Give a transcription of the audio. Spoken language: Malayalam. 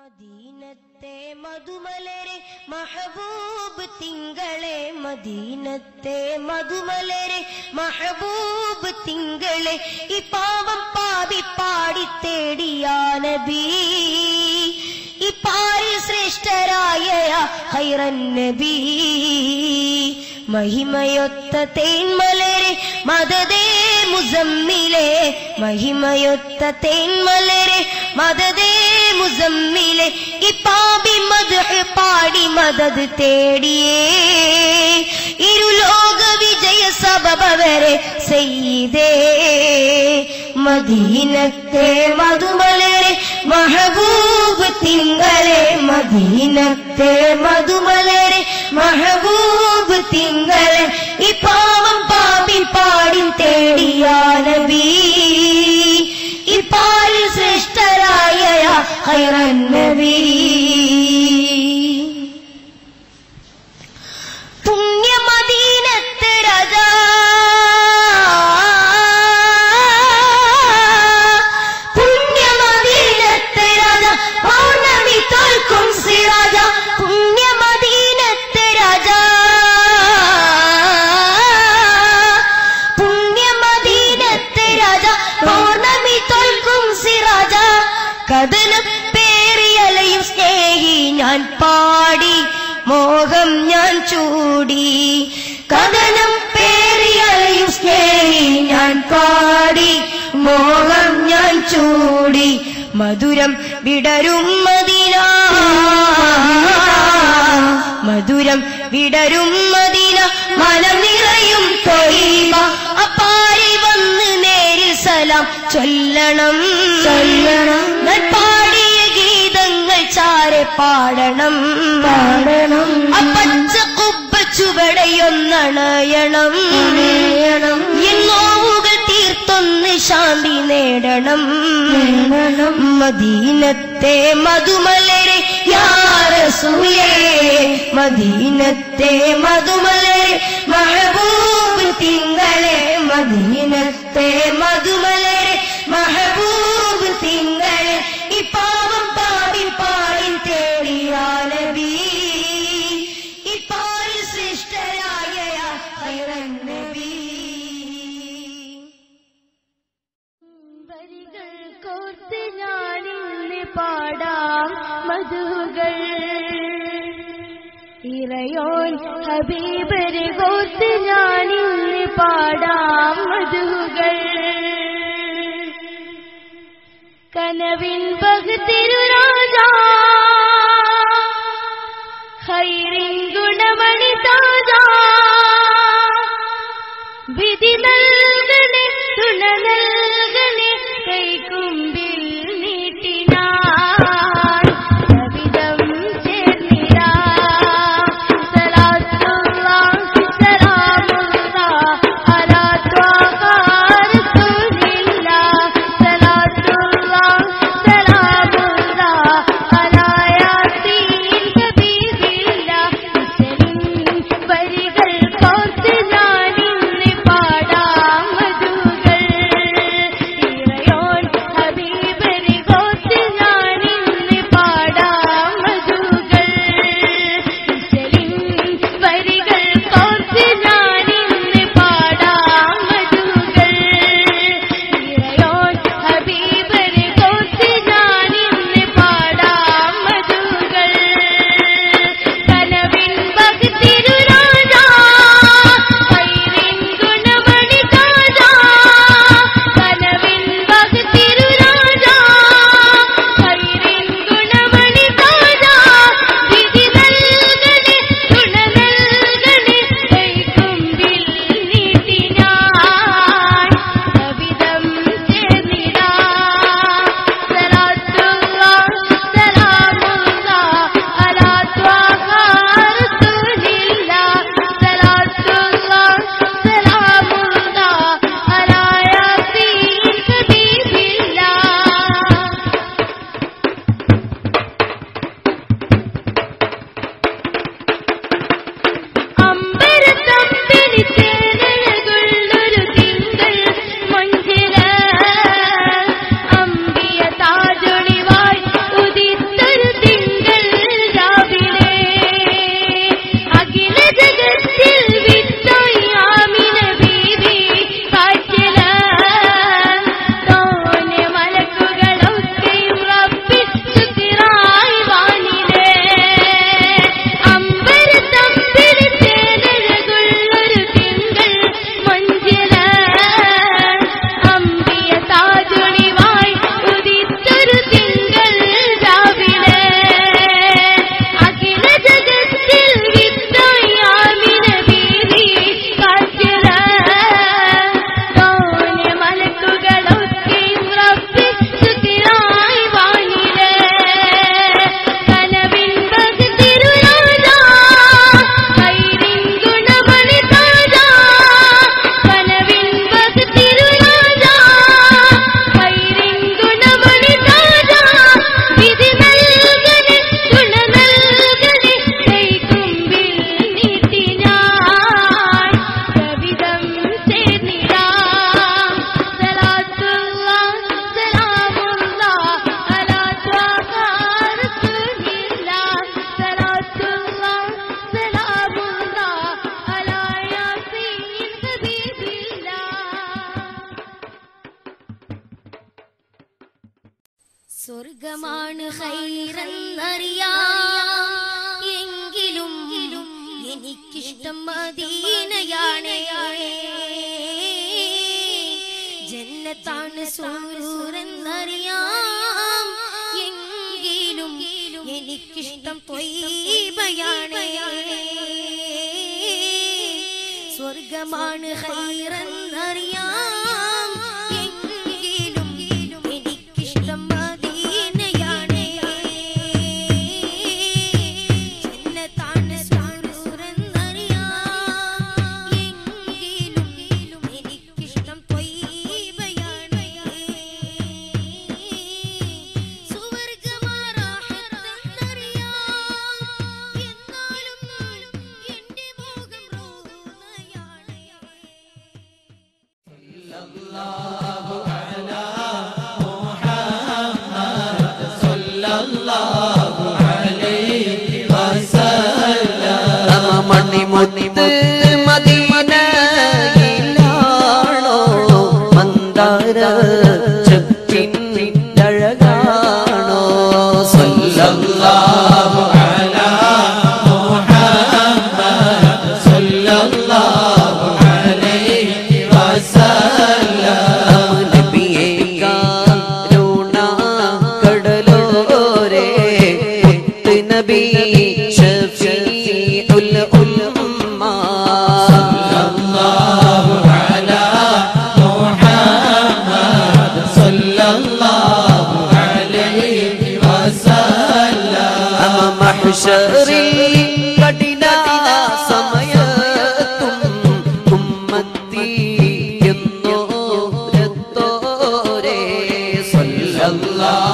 മദീനത്തെ മധുമലരെ മഹബൂബ് തിങ്കളെ മദീനത്തെ മധുമലരെ മഹബൂബ് തിങ്കളെ ഈ പാവം പാപി പാടി തേടിയാ നബി ഈ പാരിൽ ശ്രേഷ്ഠരായ ഹൈറൻ നബി മഹിമയൊത്ത തേന്മലരെ മദതേ മുസമ്മിലെ മഹിമയൊത്ത തേന്മലരെ മദതേ മുസമ്മിലെ ഈ പാപി മദ് പാടി മദത് തേടിയേ ഇരുലോക വിജയ സബബ വരെ സെയ്തേ മദീനത്തെ മധുമലരെ മഹബൂബ് തിങ്കളെ മദീനത്തെ മധുമലരെ മഹബൂബ് തിങ്കളെ ഈ പാവം പാപി പാടി തേടിയാ നബി ഈ പാലിൽ ശ്രേഷ്ഠരായ ഹൈറൻ നബി പുണ്യമദീനത്ത് രാജാ പുണ്യമദീനത്ത് രാജാ പൗർണമി തോൽക്കും സിറാജ പുണ്യമദീനത്ത് രാജാ പുണ്യമദീനത്ത് രാജാ പൗർണമി തോൽക്കും സിറാജ കഥനം പേറിയലയും സ്നേഹി ഞാൻ പാടി മോഹം ഞാൻ ചൂടി കഥനം പേറിയലയും സ്നേഹി ഞാൻ പാടി മോഹം ഞാൻ ചൂടി മധുരം വിടരും മദിന മധുരം വിടരും മദിന മനം നിറയും തൊയ്ബ അപ്പാരി വന്ന് നേരിൽ സലാം ചൊല്ലണം ചൊല്ലണം പാടിയ ഗീതങ്ങൾ ചാരെ പാടണം പാടണം അപ്പച്ച കുബ്ബ ചുവടയൊന്നണയണം എന്നോവുകൾ തീർത്തൊന്ന് ശാന്തി നേടണം നേടണം മദീനത്തെ മധുമലരെ യാറസൂലേ മദീനത്തെ മധുമലരെ മഹബൂബ് തിങ്കളെ മദീനത്തെ മധുമലരെ മഹബൂബ് തിങ്കളെ ഈ പാവം പാടി പാടി തേടിയാ നബി ഈ പാലിൽ ശ്രേഷ്ഠരായ ഹൈറൻ നബി വരികൾ കോർത്ത് ഞാനിന്ന് പാടാം മധുകൾ ഇറയോൻ ഹബീബരെ കോർത്ത് ഞാനിന്ന് പാടാം മധുകൾ കനവിൻ ഭക്തിരുരാജ ഹൈറിൻ ഗുണമണി താജ വിധി നൽകണേ തുണ നൽകണേ കൈക്കുമ്പിൽ നീട്ടിനാൻ കവിതം ചേർന്നിടാ സലാത്തുള്ള സലാമുള്ള അലാ ത്വാഹ റസൂലില്ല സലാത്തുള്ള സലാമുള്ള ഹൈറെന്നറിയാം എങ്കിലും എനിക്കിഷ്ടം മദീനയാണ് ജന്നത്താണ് സൂരൂരെന്നറിയാം എങ്കിലും എനിക്കിഷ്ടം തൊയ്ബയാണ് സ്വർഗമാണ് ഹൈറെന്നറിയാം എങ്കിലും എനിക്കിഷ്ടം മദീനയാണ് ജന്നത്താണ് സൂരൂരെന്നറിയാം എങ്കിലും എനിക്കിഷ്ടം തൊയ്ബയാണ് സുവർഗമാറാഹത്തെന്നറിയാം എന്നാലും എന്റെ മോഹം റോണയാണ് മണിമുത്ത് മദീനയിലാണോ മന്ദാര ചെപ്പിന്നഴകാണോ സല്ലല്ലാഹു അലാ മുഹമ്മദ് സല്ലല്ലാഹു അലൈഹി വസല്ലം നബിയേ കാരുണ കടലോരേ മുത്ത് നബി ഷഫീഉൽ ഉമ്മ സല്ലല്ലാഹു അലാ മുഹമ്മദ് സല്ലല്ലാഹു അലൈഹി വസല്ലം മഹ്ശറിൽ കഠിന സമയത്തും ഉമ്മത്തി എന്നോരത്തോരേ സല്ലല്ലാഹു